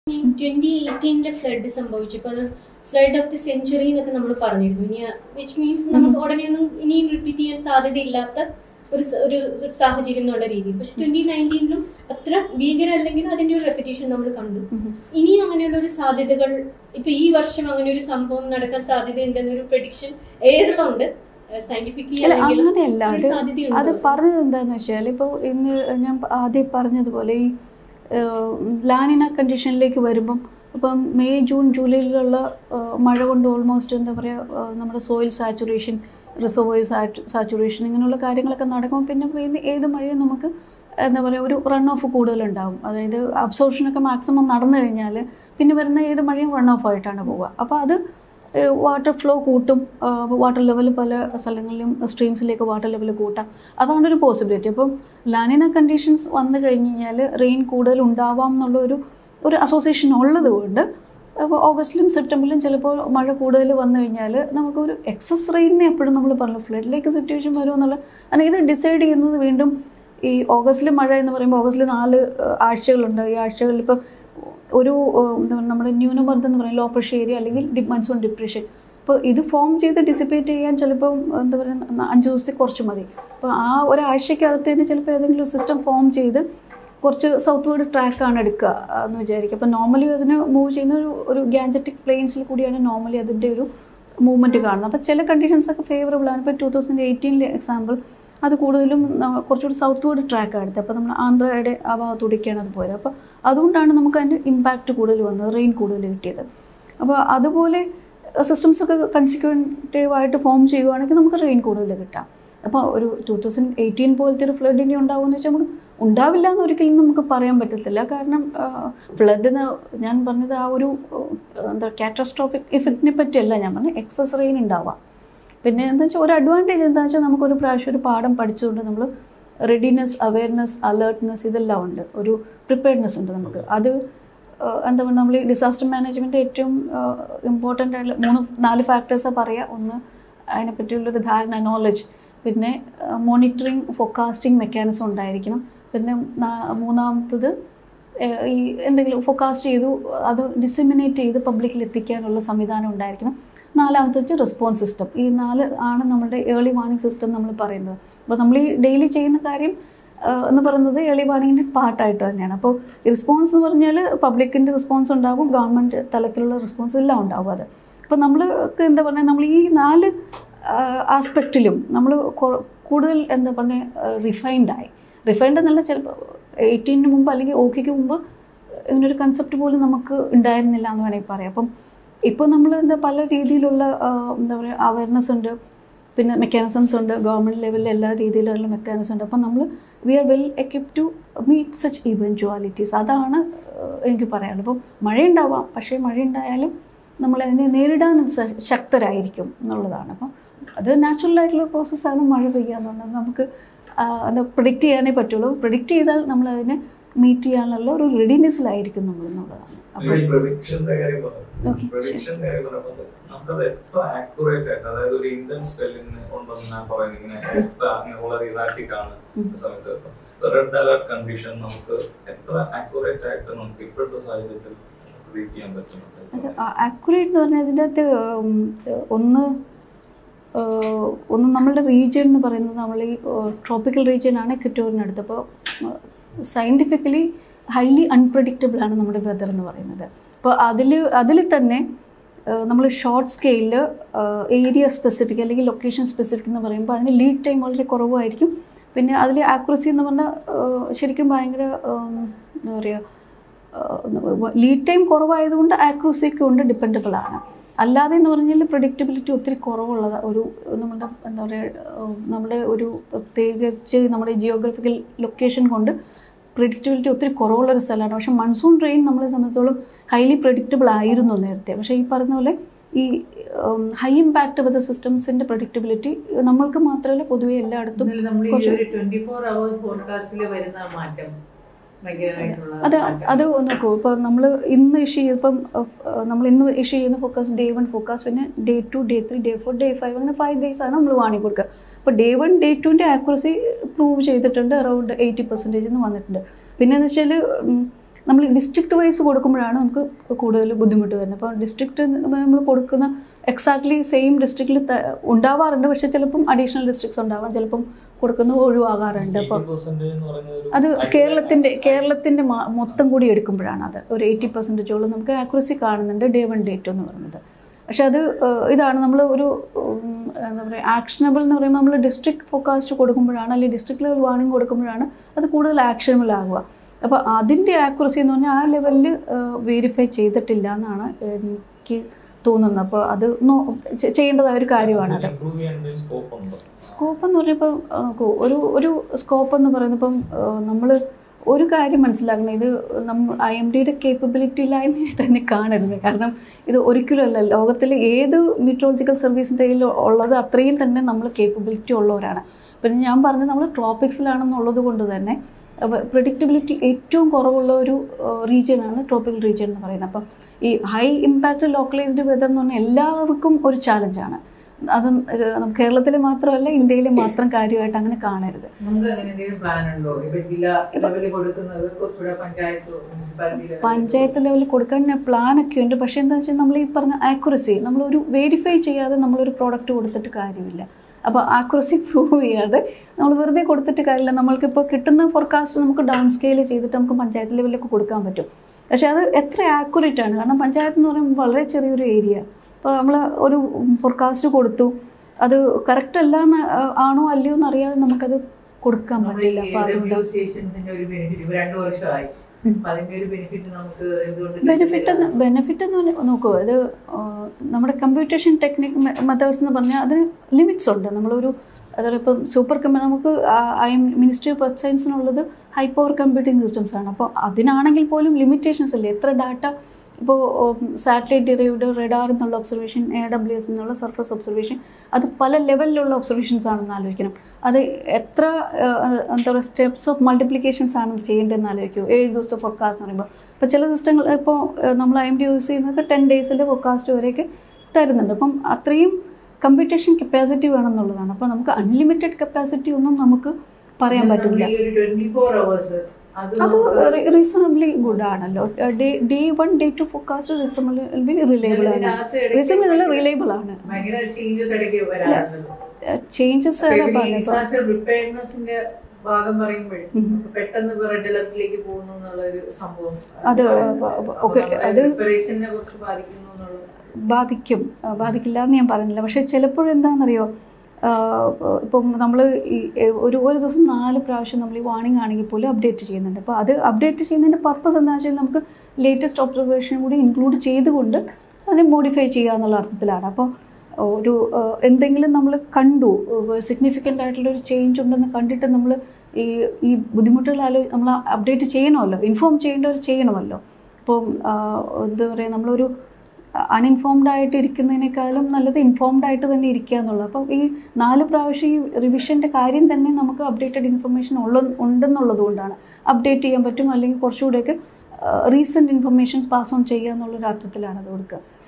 Twenty എയ്റ്റീനിലെ flood സംഭവിച്ചപ്പോൾ അത് flood of the century എന്നൊക്കെ നമ്മൾ പറഞ്ഞിരുന്നു ഇനി വിച്ച് മീൻസ് നമുക്ക് ഉടനെ ഒന്നും ഇനിയും റിപ്പീറ്റ് ചെയ്യാൻ സാധ്യതയില്ലാത്ത ഒരു സ- ഒരു ഒരു സാഹചര്യം എന്നുള്ള രീതിയിൽ പക്ഷെ ട്വന്റി നയൻറ്റീനിലും അത്ര ഭീകരമല്ലെങ്കിൽ അതിന്റെ ഒരു റെപ്പിറ്റേഷൻ നമ്മൾ കണ്ടു ഇനിയും അങ്ങനെയുള്ള ഒരു സാധ്യതകൾ ഇപ്പൊ ഈ വർഷം അങ്ങനെ ഒരു സംഭവം നടക്കാൻ സാധ്യതയുണ്ടെന്നൊരു പ്രഡിക്ഷൻ ഏറിലുണ്ട് സയന്റിഫിക്കലി അല്ല അല്ലെങ്കിൽ അങ്ങനെയല്ല ഒരു അത് സാധ്യതയുണ്ടോ? അത് പറഞ്ഞത് എന്താന്ന് വെച്ചാൽ ഇപ്പോൾ ഇന്ന് ഞാൻ ആദ്യം പറഞ്ഞതുപോലെ ഈ ലാനിന കണ്ടീഷനിലേക്ക് വരുമ്പം ഇപ്പം മെയ് ജൂൺ ജൂലൈയിലുള്ള ആ, മഴ കൊണ്ട് ഓൾമോസ്റ്റ് എന്താ പറയുക നമ്മുടെ സോയിൽ സാച്ചുറേഷൻ റിസർവോയ് സാച്ചുറേഷൻ ഇങ്ങനെയുള്ള കാര്യങ്ങളൊക്കെ നടക്കുമ്പോൾ പിന്നെ പെയ്യുന്ന ഏത് മഴയും നമുക്ക് എന്താ പറയുക ഒരു റൺ ഓഫ് കൂടുതലുണ്ടാവും അതായത് അബ്സോർഷനൊക്കെ മാക്സിമം നടന്നു കഴിഞ്ഞാൽ പിന്നെ വരുന്ന ഏത് മഴയും റൺ ഓഫ് ആയിട്ടാണ് പോവുക അപ്പോൾ അത് വാട്ടർ ഫ്ലോ കൂട്ടും വാട്ടർ ലെവൽ പല സ്ഥലങ്ങളിലും സ്ട്രീംസിലേക്ക് വാട്ടർ ലെവൽ കൂട്ടാം അതാണ് ഒരു പോസിബിലിറ്റി അപ്പം ലാനിന കണ്ടീഷൻസ് വന്നു കഴിഞ്ഞ് കഴിഞ്ഞാൽ റെയിൻ കൂടുതൽ ഉണ്ടാവാം എന്നുള്ള ഒരു ഒരു അസോസിയേഷൻ ഉള്ളത് കൊണ്ട് അപ്പോൾ ഓഗസ്റ്റിലും സെപ്റ്റംബറിലും ചിലപ്പോൾ മഴ കൂടുതൽ വന്നു കഴിഞ്ഞാൽ നമുക്കൊരു എക്സസ് റെയിനെ എപ്പോഴും നമ്മൾ പറഞ്ഞു ഫ്ലഡിലേക്ക് സിറ്റുവേഷൻ വരുമെന്നുള്ള കാരണം ഇത് ഡിസൈഡ് ചെയ്യുന്നത് വീണ്ടും ഈ ഓഗസ്റ്റിൽ മഴ എന്ന് പറയുമ്പോൾ ഓഗസ്റ്റിൽ നാല് ഏഹ്, ആഴ്ചകളുണ്ട് ഈ ആഴ്ചകളിൽ ഇപ്പോൾ ഒരു ഏഹ്, എന്താ പറയുക നമ്മുടെ ന്യൂനമർദ്ദം എന്ന് പറയുന്നത് ലോ പ്രഷർ ഏരിയ അല്ലെങ്കിൽ ഡി മൺസൂൺ ഡിപ്രഷൻ അപ്പോൾ ഇത് ഫോം ചെയ്ത് ഡിസിപ്പേറ്റ് ചെയ്യാൻ ചിലപ്പം എന്താ പറയുക അഞ്ച് ദിവസത്തിൽ കുറച്ച് മതി അപ്പോൾ ആ ഒരാഴ്ചക്കകത്ത് തന്നെ ചിലപ്പോൾ ഏതെങ്കിലും സിസ്റ്റം ഫോം ചെയ്ത് കുറച്ച് സൗത്ത് വേർഡ് ട്രാക്കാണ് എടുക്കുക എന്ന് വിചാരിക്കുക അപ്പോൾ നോർമലി അതിന് മൂവ് ചെയ്യുന്ന ഒരു ഒരു ഗാൻജറ്റിക് പ്ലെയിൻസിൽ കൂടിയാണ് നോർമലി അതിൻ്റെ ഒരു മൂവ്മെൻറ്റ് കാണുന്നത് അപ്പോൾ ചില കണ്ടീഷൻസ് ഒക്കെ ഫേവറബിൾ ആണ് ഇപ്പോൾ ടൂ തൗസൻഡ് എയ്റ്റീനിലെ എക്സാമ്പിൾ അത് കൂടുതലും ന- കുറച്ചുകൂടി സൗത്ത് വേർഡ് ട്രാക്കാണ് എടുത്തത് അപ്പോൾ നമ്മൾ ആന്ധ്രയുടെ ആ ഭാഗത്തൂടെയൊക്കെയാണ് അത് പോയത് അപ്പോൾ അതുകൊണ്ടാണ് നമുക്ക് അതിൻ്റെ ഇമ്പാക്റ്റ് കൂടുതൽ വന്നത് റെയിൻ കൂടുതൽ കിട്ടിയത് അപ്പോൾ അതുപോലെ സിസ്റ്റംസ് ഒക്കെ കൺസിക്വൻറ്റീവ് ആയിട്ട് ഫോം ചെയ്യുവാണെങ്കിൽ നമുക്ക് റെയിൻ കൂടുതൽ കിട്ടാം അപ്പോൾ ഒരു ടൂ തൗസൻഡ് എയ്റ്റീൻ പോലത്തെ ഒരു ഫ്ലഡ് ഇനി ഉണ്ടാവുമെന്ന് വെച്ചാൽ നമുക്ക് ഉണ്ടാവില്ല എന്ന് ഒരിക്കലും നമുക്ക് പറയാൻ പറ്റത്തില്ല കാരണം ഫ്ലഡിന് ഞാൻ പറഞ്ഞത് ആ ഒരു ആ, എന്താ കാറ്റസ്ട്രോഫിക് ഇഫക്റ്റിനെ പറ്റിയല്ല ഞാൻ പറഞ്ഞത് എക്സസ് റെയിൻ ഉണ്ടാവാം പിന്നെ എന്താ വെച്ചാൽ ഒരു അഡ്വാൻറ്റേജ് എന്താ വെച്ചാൽ നമുക്കൊരു പ്രാവശ്യം ഒരു പാഠം പഠിച്ചുകൊണ്ട് നമ്മൾ റെഡിനെസ് അവയർനെസ് അലേർട്ട്നെസ് ഇതെല്ലാം ഉണ്ട് ഒരു പ്രിപ്പയർനെസ് ഉണ്ട് നമുക്ക് അത് ആ, എന്താ പറയുക നമ്മൾ ഈ ഡിസാസ്റ്റർ മാനേജ്മെൻറ്റ് ഏറ്റവും ഇമ്പോർട്ടൻ്റ് ആയിട്ടുള്ള മൂന്ന് നാല് ഫാക്ടേഴ്സാണ് പറയുക ഒന്ന് അതിനെപ്പറ്റിയുള്ളൊരു ധാരണ നോളജ് പിന്നെ മോണിറ്ററിങ് ഫോക്കാസ്റ്റിംഗ് മെക്കാനിസം ഉണ്ടായിരിക്കണം പിന്നെ നാ- മൂന്നാമത്തത് ഏഹ്, ഈ എന്തെങ്കിലും ഫോക്കാസ്റ്റ് ചെയ്തു അത് ഡിസിമിനേറ്റ് ചെയ്ത് പബ്ലിക്കിൽ എത്തിക്കാനുള്ള സംവിധാനം ഉണ്ടായിരിക്കണം നാലാമത്തെ വെച്ച് റെസ്പോൺസ് സിസ്റ്റം ഈ നാല് ആണ് നമ്മുടെ ഏർലി വാർണിംഗ് സിസ്റ്റം നമ്മൾ പറയുന്നത് അപ്പോൾ നമ്മൾ ഈ ഡെയിലി ചെയ്യുന്ന കാര്യം ആഹ്, എന്ന് പറയുന്നത് ഏർലി വാർണിങ്ങിൻ്റെ പാർട്ടായിട്ട് തന്നെയാണ് അപ്പോൾ റെസ്പോൺസ് എന്ന് പറഞ്ഞാൽ പബ്ലിക്കിൻ്റെ റെസ്പോൺസ് ഉണ്ടാകും ഗവൺമെൻറ് തലത്തിലുള്ള റെസ്പോൺസ് എല്ലാം ഉണ്ടാകും അത് അപ്പോൾ നമ്മൾ എന്താ പറയുക നമ്മൾ ഈ നാല് ആസ്പെക്റ്റിലും നമ്മൾ കൂടുതൽ എന്താ പറയുക റിഫൈൻഡായി റിഫൈൻഡ് എന്നല്ല ചിലപ്പോൾ എയ്റ്റീന് മുമ്പ് അല്ലെങ്കിൽ ഓക്കിക്ക് മുമ്പ് ഇങ്ങനൊരു കൺസെപ്റ്റ് പോലും നമുക്ക് ഉണ്ടായിരുന്നില്ല എന്ന് വേണമെങ്കിൽ പറയാം അപ്പം ഇപ്പോൾ നമ്മൾ എന്താ പല രീതിയിലുള്ള ആ, എന്താ പറയുക അവയർനെസ് ഉണ്ട് പിന്നെ മെക്കാനിസംസ് ഉണ്ട് ഗവൺമെൻറ് ലെവലിൽ എല്ലാ രീതിയിലുള്ള മെക്കാനിസം ഉണ്ട് അപ്പം നമ്മൾ we are well equip to meet such eventualities അതാണ് ആ, എനിക്ക് പറയാനുള്ളത് അപ്പം മഴയുണ്ടാവാം പക്ഷേ മഴയുണ്ടായാലും നമ്മൾ അതിനെ നേരിടാൻ സ- ശക്തരായിരിക്കും എന്നുള്ളതാണ് അപ്പം അത് നാച്ചുറൽ ആയിട്ടുള്ള പ്രോസസ്സാണ് മഴ പെയ്യുക എന്നുള്ളത് നമുക്ക് ആ, എന്താ പ്രിഡിക്റ്റ് ചെയ്യാനേ പറ്റുള്ളൂ പ്രിഡിക്റ്റ് ചെയ്താൽ നമ്മൾ അതിനെ മീറ്റ് ചെയ്യാനുള്ള ഒരു റെഡിനെസ്സിലായിരിക്കും നമ്മൾ എന്നുള്ളതാണ് അപ്പോൾ ഈ പ്രൊഡിക്ഷന്റെ കാര്യം പറഞ്ഞു Okay, പ്രൊഡിക്ഷന്റെ കാര്യം പറഞ്ഞപ്പോൾ നമുക്കത് എത്ര ആക്യുറേറ്റ് ആയിട്ട് അതായത് ഒരു ഇന്ത്യൻ സ്പെല്ലിന് ഉണ്ടെന്ന് ഞാൻ പറയുന്നത് ഇങ്ങനെ എത്ര അങ്ങനെ വളരെ ഇറാറ്റിക് ആണ് ഉം. ഈ സമയത്ത് റെഡ് അലർട്ട് കണ്ടീഷൻ നമുക്ക് എത്ര ആക്യുറേറ്റ് ആയിട്ട് നമുക്ക് ഇപ്പോഴത്തെ സാഹചര്യത്തിൽ പ്രിഡിക്റ്റ് ചെയ്യാൻ അത് പറ്റുന്നുണ്ട് ആക്യുറേറ്റ് എന്ന് പറഞ്ഞാൽ ഇതിൻ്റെ അകത്ത് ഉം, ഒന്ന് ഏഹ്, ഒന്ന് നമ്മളുടെ റീജിയൻ എന്ന് പറയുന്നത് നമ്മൾ ഈ ട്രോപ്പിക്കൽ റീജിയൻ ആണ് ഇക്വറ്റോറിനടുത്ത് അപ്പോൾ സയൻറ്റിഫിക്കലി ഹൈലി അൺപ്രഡിക്റ്റബിൾ ആണ് നമ്മുടെ വെതർ എന്ന് പറയുന്നത് അപ്പോൾ അതിൽ അതിൽ തന്നെ നമ്മൾ ഷോർട്ട് സ്കെയിലിൽ ഏരിയ സ്പെസിഫിക് അല്ലെങ്കിൽ ലൊക്കേഷൻ സ്പെസിഫിക് എന്ന് പറയുമ്പോൾ അതിന് ലീഡ് ടൈം വളരെ കുറവായിരിക്കും പിന്നെ അതിൽ ആക്യുറസി എന്ന് പറഞ്ഞാൽ ഏഹ്, ശരിക്കും ഭയങ്കര ഉം, എന്താ പറയുക ലീഡ് ടൈം കുറവായതുകൊണ്ട് ആക്യുറസിക്ക് കൊണ്ട് ഡിപ്പെൻഡബിൾ ആണ് അല്ലാതെ എന്ന് പറഞ്ഞാൽ പ്രഡിക്റ്റബിലിറ്റി ഒത്തിരി കുറവുള്ള ഒരു നമ്മുടെ എന്താ പറയുക നമ്മുടെ ഒരു പ്രത്യേകിച്ച് നമ്മുടെ ജിയോഗ്രഫിക്കൽ ലൊക്കേഷൻ കൊണ്ട് പ്രഡിക്റ്റബിലിറ്റി ഒത്തിരി കുറവുള്ള ഒരു സ്ഥലമാണ് പക്ഷേ മൺസൂൺ റെയിൻ നമ്മളെ സംബന്ധിച്ചോളം ഹൈലി പ്രഡിക്റ്റബിൾ ആയിരുന്നു നേരത്തെ പക്ഷേ ഈ പറഞ്ഞ പോലെ ഈ ഹൈ ഇമ്പാക്റ്റ് വിത്ത് സിസ്റ്റംസിൻ്റെ പ്രഡിക്റ്റബിലിറ്റി നമ്മൾക്ക് മാത്രമല്ല പൊതുവെ എല്ലായിടത്തും എന്നാലും നമ്മൾ ഈ കുറച്ച് ഒരു ട്വന്റി ഫോർ അവേഴ്സ് ഫോർകാസ്റ്റിൽ വരുന്ന മാറ്റം ഭയങ്കരമായിട്ടുള്ള അത് മാറ്റം. അത് നോക്കൂ ഇപ്പോൾ നമ്മൾ ഇന്ന് ഇഷ്യൂ ചെയ്തപ്പം നമ്മൾ ഇന്ന് ഇഷ്യൂ ചെയ്യുന്ന ഫോക്കസ് ഡേ വൺ ഫോക്കസ് പിന്നെ day two day three day four day five അങ്ങനെ ഫൈവ് ഡേയ്സ് ആണ് നമ്മൾ വാണി കൊടുക്കുക അപ്പോൾ ഡേ വൺ ഡേ ടുവിൻ്റെ ആക്യുറസി പ്രൂവ് ചെയ്തിട്ടുണ്ട് അറൗണ്ട് എയ്റ്റി പെർസെൻറ്റേജ് എന്ന് വന്നിട്ടുണ്ട് പിന്നെ എന്ന് വെച്ചാൽ നമ്മൾ ഡിസ്ട്രിക്ട് വൈസ് കൊടുക്കുമ്പോഴാണ് നമുക്ക് കൂടുതൽ ബുദ്ധിമുട്ട് വരുന്നത് അപ്പോൾ ഡിസ്ട്രിക്റ്റ് നമ്മൾ കൊടുക്കുന്ന എക്സാക്ട്ലി സെയിം ഡിസ്ട്രിക്റ്റിൽ ഉണ്ടാവാറുണ്ട് പക്ഷേ ചിലപ്പം അഡീഷണൽ ഡിസ്ട്രിക്ട്സ് ഉണ്ടാവാം ചിലപ്പം കൊടുക്കുന്നത് ഒഴിവാകാറുണ്ട് അപ്പോൾ 80% എന്ന് പറയുന്നത് ഒരു അത് isolated- കേരളത്തിൻ്റെ കേരളത്തിൻ്റെ മ- മൊത്തം കൂടി എടുക്കുമ്പോഴാണ് അത് ഒരു എയ്റ്റി പെർസെൻറ്റേജോളം നമുക്ക് ആക്യുറസി കാണുന്നുണ്ട് ഡേ വൺ ഡേ ടു എന്ന് പറയുന്നത് പക്ഷെ അത് ഏഹ്, ഇതാണ് നമ്മൾ ഒരു ഉം, എന്താ പറയുക ആക്ഷനബിൾ എന്ന് പറയുമ്പോൾ നമ്മൾ ഡിസ്ട്രിക്ട് ഫോക്കാസ്റ്റ് കൊടുക്കുമ്പോഴാണ് അല്ലെങ്കിൽ ഡിസ്ട്രിക്ട് ലെവൽ വാണിംഗ് കൊടുക്കുമ്പോഴാണ് അത് കൂടുതൽ ആക്ഷനബിൾ ആകുക അപ്പോൾ അതിൻ്റെ ആക്യുറസി എന്ന് പറഞ്ഞാൽ ആ ലെവലിൽ വെരിഫൈ ചെയ്തിട്ടില്ല എന്നാണ് എനിക്ക് തോന്നുന്നത് അപ്പോൾ അത് നോ- ചെ- ചെയ്യേണ്ടതായ ഒരു കാര്യമാണ് അത് improve ചെയ്യാൻ എന്തെങ്കിലും scope ഉണ്ടോ? സ്കോപ്പ് എന്ന് പറയുമ്പോൾ നോക്കൂ ഒരു ഒരു സ്കോപ്പ് എന്ന് പറയുന്നത് ഇപ്പം നമ്മൾ ഒരു കാര്യം മനസ്സിലാക്കണം ഇത് നമ്മൾ ഐ എം ഡിയുടെ കേപ്പബിലിറ്റിയില്ലായ്മയായിട്ട് തന്നെ കാണരുത് കാരണം ഇത് ഒരിക്കലും അല്ല ലോകത്തിൽ ഏത് മീറ്ററോളജിക്കൽ സർവീസിൻ്റെ കയ്യിൽ ഉള്ളത് അത്രയും തന്നെ നമ്മൾ കേപ്പബിലിറ്റി ഉള്ളവരാണ് പിന്നെ ഞാൻ പറഞ്ഞത് നമ്മൾ ട്രോപ്പിക്സിലാണെന്നുള്ളത് കൊണ്ട് തന്നെ പ്രിഡിക്റ്റബിലിറ്റി ഏറ്റവും കുറവുള്ള ഒരു റീജിയനാണ് ട്രോപ്പിക്കൽ റീജിയൻ എന്ന് പറയുന്നത് അപ്പം ഈ ഹൈ ഇമ്പാക്റ്റ് ലോക്കലൈസ്ഡ് വെതർ എന്ന് പറഞ്ഞാൽ എല്ലാവർക്കും ഒരു ചാലഞ്ചാണ് അതും ഏഹ്, കേരളത്തിൽ മാത്രമല്ല ഇന്ത്യയിൽ മാത്രം കാര്യമായിട്ട് അങ്ങനെ കാണരുത് നമുക്ക് അങ്ങനെ എന്തെങ്കിലും പ്ലാൻ ഉണ്ടോ ഇപ്പൊ ജില്ലാ ലെവലിൽ കൊടുക്കുന്നത് കുറച്ചുകൂടെ പഞ്ചായത്ത് മുനിസിപ്പാലിറ്റി പഞ്ചായത്ത് ലെവലിൽ കൊടുക്കാൻ പ്ലാനൊക്കെ ഉണ്ട് പക്ഷേ എന്താ വെച്ചാൽ നമ്മൾ ഈ പറഞ്ഞ ആക്യുറസി നമ്മളൊരു വെരിഫൈ ചെയ്യാതെ നമ്മളൊരു പ്രോഡക്റ്റ് കൊടുത്തിട്ട് കാര്യമില്ല അപ്പോൾ ആക്യുറസി പ്രൂവ് ചെയ്യാതെ നമ്മൾ വെറുതെ കൊടുത്തിട്ട് കാര്യമില്ല നമ്മൾക്കിപ്പോൾ കിട്ടുന്ന ഫോർകാസ്റ്റ് നമുക്ക് ഡൗൺ സ്കെയിൽ ചെയ്തിട്ട് നമുക്ക് പഞ്ചായത്ത് ലെവലിലൊക്കെ കൊടുക്കാൻ പറ്റും പക്ഷേ അത് എത്ര ആക്യുറേറ്റ് ആണ് കാരണം പഞ്ചായത്ത് എന്ന് പറയുമ്പോൾ വളരെ ചെറിയൊരു ഏരിയ അപ്പോൾ നമ്മൾ ഒരു ഫോർകാസ്റ്റ് കൊടുത്തു അത് കറക്റ്റ് അല്ല എന്ന് ആണോ അല്ലയോ എന്ന് അറിയാതെ നമുക്കത് കൊടുക്കാൻ നമ്മുടെ ഈ പറ്റില്ല അപ്പോൾ റവന്യൂ അതുകൊണ്ട് സ്റ്റേഷൻസിന്റെ ഒരു ബെനിഫിറ്റ് ഇപ്പൊ രണ്ടു വർഷമായി ഉം. അപ്പൊ അതിന്റെ ഒരു ബെനിഫിറ്റ് നമുക്ക് എന്തുകൊണ്ട് ബെനിഫിറ്റ് എന്ന് ബെനിഫിറ്റ് എന്ന് പറഞ്ഞാൽ നോക്കൂ അത് ആ, നമ്മുടെ കമ്പ്യൂട്ടേഷൻ ടെക്നിക് മെത്തേഡ്സ് എന്ന് പറഞ്ഞാൽ അതിന് ലിമിറ്റ്സ് ഉണ്ട് നമ്മളൊരു അതായത് ഇപ്പം സൂപ്പർ കമ്പ നമുക്ക് I M ministry of earth സയൻസിനുള്ളത് ഹൈ പവർ കമ്പ്യൂട്ടിംഗ് സിസ്റ്റംസ് ആണ് അപ്പോൾ അതിനാണെങ്കിൽ പോലും ലിമിറ്റേഷൻസ് ഇല്ലേ എത്ര ഡാറ്റ ഇപ്പോൾ സാറ്റലൈറ്റ് ഡിറൈവ്ഡ് റെഡാർ എന്നുള്ള ഒബ്സർവേഷൻ എ ഡബ്ല്യു എസ് എന്നുള്ള സർഫസ് ഒബ്സർവേഷൻ അത് പല ലെവലിലുള്ള ഒബ്സർവേഷൻസ് ആണെന്ന് ആലോചിക്കണം അത് എത്ര ആ, എന്താ പറയുക സ്റ്റെപ്സ് ഓഫ് മൾട്ടിപ്ലിക്കേഷൻസ് ആണ് ചെയ്യേണ്ടതെന്ന് ആലോചിക്കൂ ഏഴ് ദിവസത്തെ ഫോർകാസ്റ്റ് എന്ന് പറയുമ്പോൾ ഇപ്പോൾ ചില സിസ്റ്റങ്ങൾ ഇപ്പോൾ നമ്മൾ ഐ എം ഡി യൂസ് ചെയ്യുന്നത് ടെൻ ഡേയ്സിൻ്റെ ഫോർകാസ്റ്റ് വരെയൊക്കെ തരുന്നുണ്ട് അപ്പം അത്രയും കമ്പ്യൂട്ടേഷൻ കപ്പാസിറ്റി വേണമെന്നുള്ളതാണ് അപ്പോൾ നമുക്ക് അൺലിമിറ്റഡ് കപ്പാസിറ്റി ഒന്നും നമുക്ക് പറയാൻ പറ്റില്ല ഈ ഒരു ട്വന്റി ഫോർ അവേഴ്സ് അത് അത് നമുക്ക് റീസണബിളി ഗുഡ് ആണല്ലോ day day one day two forecast reasonably reliable ആണ് ഇതിനകത്ത് ഇടയ്ക്ക് റീസണബിൾ അല്ല റിലയബിൾ ആണ് ഭയങ്കര ചേഞ്ചസ് ഇടയ്ക്ക് വരാറുണ്ടല്ലോ ചേഞ്ചസ് ഡിസാസ്റ്റർ പ്രിപ്പയർനെസിന്റെ ഭാഗം പറയുമ്പോഴേ ഉം. പെട്ടെന്ന് റെഡ് അലർട്ടിലേക്ക് പോകുന്നു എന്നുള്ള ഒരു സംഭവം അത് ഓക്കെ അത് പ്രിപ്പറേഷനെ കുറിച്ച് ബാധിക്കുന്നു എന്നുള്ളത് ബാധിക്കും ആ, ബാധിക്കില്ല എന്ന് ഞാൻ പറയുന്നില്ല പക്ഷേ ചിലപ്പോൾ എന്താണെന്നറിയോ ഇപ്പം നമ്മൾ ഈ എ- ഒരു ഒരു ദിവസം നാല് പ്രാവശ്യം നമ്മൾ ഈ വാണിംഗ് ആണെങ്കിൽ പോലും അപ്ഡേറ്റ് ചെയ്യുന്നുണ്ട് അപ്പോൾ അത് അപ്ഡേറ്റ് ചെയ്യുന്നതിൻ്റെ പർപ്പസ് എന്താണെന്ന് വെച്ചാൽ നമുക്ക് ലേറ്റസ്റ്റ് ഒബ്സർവേഷൻ കൂടി ഇൻക്ലൂഡ് ചെയ്തുകൊണ്ട് അതിനെ മോഡിഫൈ ചെയ്യുക എന്നുള്ള അർത്ഥത്തിലാണ് അപ്പോൾ ഒരു ആ, എന്തെങ്കിലും നമ്മൾ കണ്ടു സിഗ്നിഫിക്കൻ്റ് ആയിട്ടുള്ള ഒരു ചേഞ്ച് ഉണ്ടെന്ന് കണ്ടിട്ട് നമ്മൾ ഈ ഈ ബുദ്ധിമുട്ടുകൾ ആലോ നമ്മൾ അപ്ഡേറ്റ് ചെയ്യണമല്ലോ ഇൻഫോം ചെയ്യേണ്ടവർ ചെയ്യണമല്ലോ അപ്പം ആ, എന്താ പറയുക നമ്മളൊരു അൺഇൻഫോംഡ് ആയിട്ട് ഇരിക്കുന്നതിനേക്കാളും നല്ലത് ഇൻഫോംഡ് ആയിട്ട് തന്നെ ഇരിക്കുക എന്നുള്ളത് അപ്പം ഈ നാല് പ്രാവശ്യം ഈ റിവിഷൻ്റെ കാര്യം തന്നെ നമുക്ക് അപ്ഡേറ്റഡ് ഇൻഫർമേഷൻ ഉള്ള ഉണ്ടെന്നുള്ളത് കൊണ്ടാണ് അപ്ഡേറ്റ് ചെയ്യാൻ പറ്റും അല്ലെങ്കിൽ കുറച്ചുകൂടെയൊക്കെ റീസെൻറ്റ് ഇൻഫർമേഷൻസ് പാസ് ഓൺ ചെയ്യുക എന്നുള്ളൊരു അർത്ഥത്തിലാണ് അത് കൊടുക്കുക